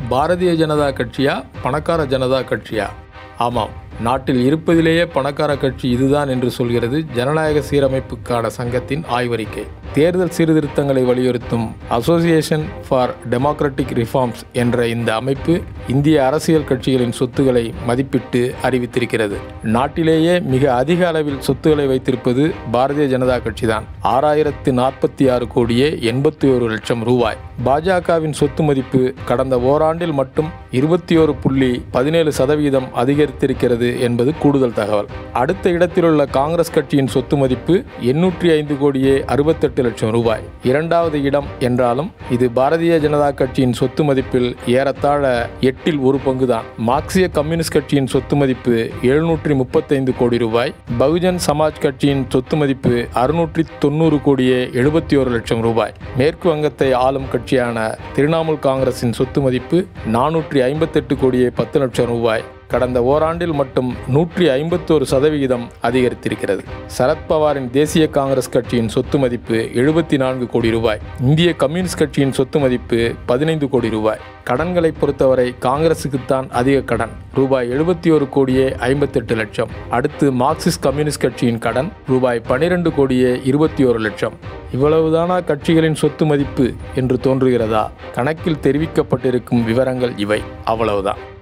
பாரதிய ஜனதா கட்சியா பணக்கார ஜனதா கட்சியா ஆமாம் நாட்டில் இருப்பதிலேயே பணக்கார கட்சி இதுதான் என்று சொல்கிறது ஜனநாயக சீரமைப்புக்கான சங்கத்தின் ஆய்வறிக்கை தேர்தல் சீர்திருத்தங்களை வலியுறுத்தும் அசோசியேஷன் ஃபார் டெமோக்ராட்டிக் ரிஃபார்ம்ஸ் என்ற இந்த அமைப்பு இந்திய அரசியல் கட்சிகளின் சொத்துக்களை மதிப்பிட்டு அறிவித்திருக்கிறது நாட்டிலேயே மிக அதிக அளவில் சொத்துக்களை வைத்திருப்பது பாரதிய ஜனதா கட்சிதான் ஆறாயிரத்து நாற்பத்தி ஆறு கோடியே எண்பத்தி ஒரு லட்சம் ரூபாய் பாஜகவின் சொத்து மதிப்பு கடந்த ஓராண்டில் மட்டும் இருபத்தி ஒரு புள்ளி பதினேழு சதவீதம் அதிகரித்திருக்கிறது என்பது கூடுதல் தகவல் அடுத்த இடத்திலுள்ள காங்கிரஸ் கட்சியின் சொத்து மதிப்பு எண்ணூற்றி ஐந்து கோடியே அறுபத்தெட்டு லட்சம் ரூபாய் இரண்டாவது இடம் என்றாலும் இது பாரதிய ஜனதா கட்சியின் சொத்து மதிப்பில் ஏறத்தாழ எட்டில் ஒரு பங்குதான் மார்க்சிய கம்யூனிஸ்ட் கட்சியின் சொத்து மதிப்பு எழுநூற்றி முப்பத்தைந்து கோடி ரூபாய் பகுஜன் சமாஜ் கட்சியின் சொத்து மதிப்பு அறுநூற்றி தொண்ணூறு கோடியே எழுபத்தி ஒரு லட்சம் ரூபாய் மேற்கு வங்கத்தை ஆளும் கட்சியான திரிணாமுல் காங்கிரசின் சொத்து மதிப்பு நானூற்றி ஐம்பத்தெட்டு கோடியே பத்து லட்சம் ரூபாய் கடந்த ஓராண்டில் மட்டும் நூற்றி ஐம்பத்தோரு சதவிகிதம் அதிகரித்திருக்கிறது சரத்பவாரின் தேசிய காங்கிரஸ் கட்சியின் சொத்து மதிப்பு எழுபத்தி நான்கு கோடி ரூபாய் இந்திய கம்யூனிஸ்ட் கட்சியின் சொத்து மதிப்பு பதினைந்து கோடி ரூபாய் கடன்களை பொறுத்தவரை காங்கிரசுக்குத்தான் அதிக கடன் ரூபாய் எழுபத்தி ஒரு கோடியே ஐம்பத்தெட்டு லட்சம் அடுத்து மார்க்சிஸ்ட் கம்யூனிஸ்ட் கட்சியின் கடன் ரூபாய் பனிரெண்டு கோடியே இருபத்தி ஒரு லட்சம் இவ்வளவுதானா கட்சிகளின் சொத்து மதிப்பு என்று தோன்றுகிறதா கணக்கில் தெரிவிக்கப்பட்டிருக்கும் விவரங்கள் இவை அவ்வளவுதான்